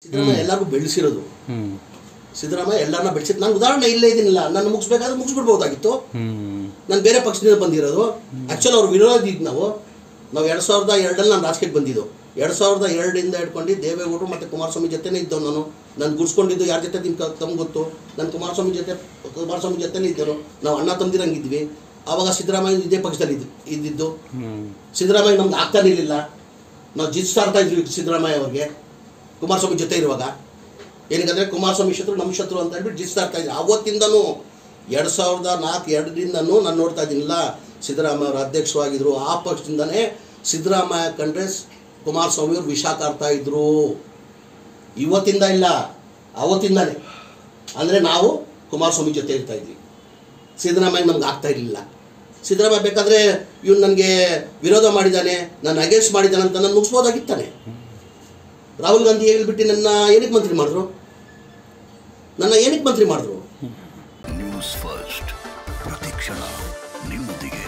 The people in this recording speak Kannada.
ಸಿದ್ದರಾಮಯ್ಯ ಎಲ್ಲರಿಗೂ ಬೆಳೆಸಿರೋದು ಹ್ಮ್ ಸಿದ್ದರಾಮಯ್ಯ ಎಲ್ಲರನ್ನ ಬೆಳೆಸಿದ್ ನಾನು ಉದಾಹರಣೆ ಇಲ್ಲೇ ಇದೀನಿಲ್ಲ ನಾನು ಮುಗಿಸ್ಬೇಕಾದ್ರೆ ಮುಗಿಸ್ಬಿಡ್ಬೋದಾಗಿತ್ತು ಹ್ಮ್ ನಾನು ಬೇರೆ ಪಕ್ಷದಿಂದ ಬಂದಿರೋದು ಆ್ಯಕ್ಚುಲಿ ಅವ್ರ ವಿರೋಧಿ ಇದ್ದು ನಾವು ನಾವು ಎರಡು ಸಾವಿರದ ಎರಡಲ್ಲಿ ನಾನು ರಾಜಕೀಯಕ್ಕೆ ಬಂದಿದ್ದು ಎರಡು ಸಾವಿರದ ಎರಡರಿಂದ ಹಿಡ್ಕೊಂಡು ದೇವೇಗೌಡರು ಮತ್ತು ಕುಮಾರಸ್ವಾಮಿ ಜೊತೆನೇ ಇದ್ದವು ನಾನು ನಾನು ಗುಡ್ಸ್ಕೊಂಡಿದ್ದು ಯಾರ ಜೊತೆ ನಿಮ್ಗೆ ತಮ್ಗೆ ಗೊತ್ತು ನಾನು ಕುಮಾರಸ್ವಾಮಿ ಜೊತೆ ಕುಮಾರಸ್ವಾಮಿ ಜೊತೆನೇ ಇದ್ದರು ನಾವು ಅಣ್ಣ ತಮ್ಮದಿರಂಗಿದ್ವಿ ಆವಾಗ ಸಿದ್ದರಾಮಯ್ಯ ಇದೇ ಪಕ್ಷದಲ್ಲಿ ಇದ್ದು ಇದ್ದಿದ್ದು ಹ್ಮ್ ಸಿದ್ದರಾಮಯ್ಯ ನಮ್ಗೆ ಆಗ್ತಾನೆ ಇರಲಿಲ್ಲ ನಾವು ಜಿತ್ಸಾಡ್ತಾ ಇದ್ವಿ ಸಿದ್ದರಾಮಯ್ಯ ಅವ್ರಿಗೆ ಕುಮಾರಸ್ವಾಮಿ ಜೊತೆ ಇರುವಾಗ ಏನಕ್ಕಂದ್ರೆ ಕುಮಾರಸ್ವಾಮಿ ಶತ್ರು ನಮ್ಮ ಶತ್ರು ಅಂತ ಹೇಳ್ಬಿಟ್ಟು ಜಿತ್ಸಾಡ್ತಾ ಇದ್ವಿ ಅವತ್ತಿಂದನೂ ಎರಡು ಸಾವಿರದ ನಾಲ್ಕು ಎರಡರಿಂದನೂ ನಾನು ನೋಡ್ತಾ ಇದ್ದೀನಿಲ್ಲ ಸಿದ್ದರಾಮಯ್ಯ ಅವರು ಅಧ್ಯಕ್ಷವಾಗಿದ್ದರು ಆ ಪಕ್ಷದಿಂದನೇ ಸಿದ್ದರಾಮಯ್ಯ ಕಂಡ್ರೆ ಕುಮಾರಸ್ವಾಮಿ ಅವರು ವಿಷ ಕಾರ್ತಾ ಇದ್ರು ಇವತ್ತಿಂದ ಇಲ್ಲ ಅವತ್ತಿಂದನೇ ಅಂದರೆ ನಾವು ಕುಮಾರಸ್ವಾಮಿ ಜೊತೆ ಇರ್ತಾ ಇದ್ವಿ ಸಿದ್ದರಾಮಯ್ಯ ನಮ್ಗೆ ಆಗ್ತಾ ಇರಲಿಲ್ಲ ಸಿದ್ದರಾಮಯ್ಯ ಬೇಕಾದರೆ ಇವ್ನು ನನಗೆ ವಿರೋಧ ಮಾಡಿದ್ದಾನೆ ನಾನು ಅಗೇನ್ಸ್ಟ್ ಮಾಡಿದ್ದಾನೆ ಅಂತ ನಾನು ಮುಗಿಸ್ಬೋದಾಗಿತ್ತಾನೆ ರಾಹುಲ್ ಗಾಂಧಿ ಹೇಳ್ಬಿಟ್ಟು ನನ್ನ ಏನಕ್ಕೆ ಮಂತ್ರಿ ಮಾಡಿದ್ರು ನನ್ನ ಏನಕ್ಕೆ ಮಂತ್ರಿ ಮಾಡಿದ್ರು ನ್ಯೂಸ್ ಫಸ್ಟ್ ಪ್ರತಿಕ್ಷಣ ನಿಮ್ಮೊಂದಿಗೆ